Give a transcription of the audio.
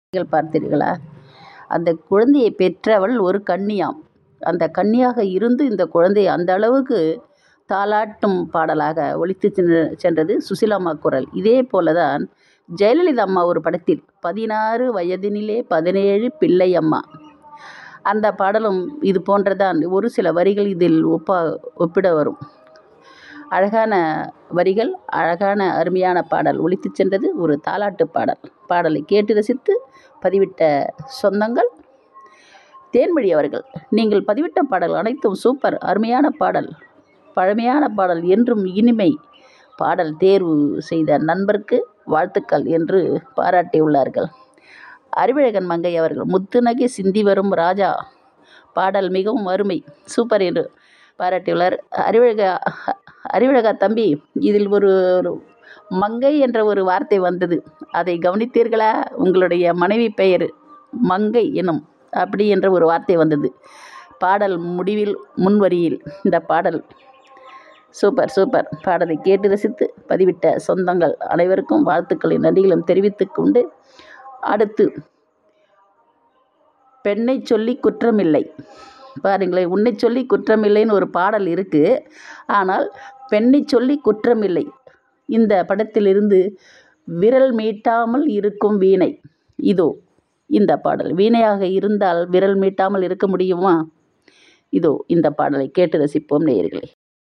நீங்கள் பார்த்தீர்களா அந்த குழந்தையை பெற்றவள் ஒரு கன்னியாம் அந்த கன்னியாக இருந்து இந்த குழந்தையை அந்த அளவுக்கு தாலாட்டும் பாடலாக ஒலித்து சென்று சென்றது சுசிலாம்மா குரல் இதே போல தான் ஜெயலலிதா அம்மா ஒரு படத்தில் பதினாறு வயதினிலே பதினேழு பிள்ளை அம்மா அந்த பாடலும் இது போன்றதான் ஒரு சில வரிகள் இதில் ஒப்பா ஒப்பிட வரும் அழகான வரிகள் அழகான அருமையான பாடல் ஒலித்து சென்றது ஒரு தாலாட்டு பாடல் பாடலை கேட்டு ரசித்து பதிவிட்ட சொந்தங்கள் தேன்மொழி அவர்கள் நீங்கள் பதிவிட்ட பாடல் அனைத்தும் சூப்பர் அருமையான பாடல் பழமையான பாடல் என்றும் இனிமை பாடல் தேர்வு செய்த நண்பருக்கு வாழ்த்துக்கள் என்று பாராட்டியுள்ளார்கள் அறிவழகன் மங்கை அவர்கள் முத்துநகை சிந்தி வரும் ராஜா பாடல் மிகவும் அருமை சூப்பர் என்று பாராட்டியுள்ளார் அறிவழக அறிவழகா தம்பி இதில் ஒரு ஒரு மங்கை என்ற ஒரு வார்த்தை வந்தது அதை கவனித்தீர்களா உங்களுடைய மனைவி பெயர் மங்கை எனும் அப்படி என்ற ஒரு வார்த்தை வந்தது பாடல் முடிவில் முன்வரியில் இந்த பாடல் சூப்பர் சூப்பர் பாடலை கேட்டு ரசித்து பதிவிட்ட சொந்தங்கள் அனைவருக்கும் வாழ்த்துக்களின் நன்றிகளும் தெரிவித்துக் கொண்டு அடுத்து பெண்ணை சொல்லி குற்றமில்லை பாருங்களேன் உன்னை சொல்லி குற்றமில்லைன்னு ஒரு பாடல் இருக்குது ஆனால் பெண்ணை சொல்லி குற்றமில்லை இந்த படத்திலிருந்து விரல் மீட்டாமல் இருக்கும் வீணை இதோ இந்த பாடல் வீணையாக இருந்தால் விரல் மீட்டாமல் இருக்க முடியுமா இதோ இந்த பாடலை கேட்டு ரசிப்போம் நேயர்களே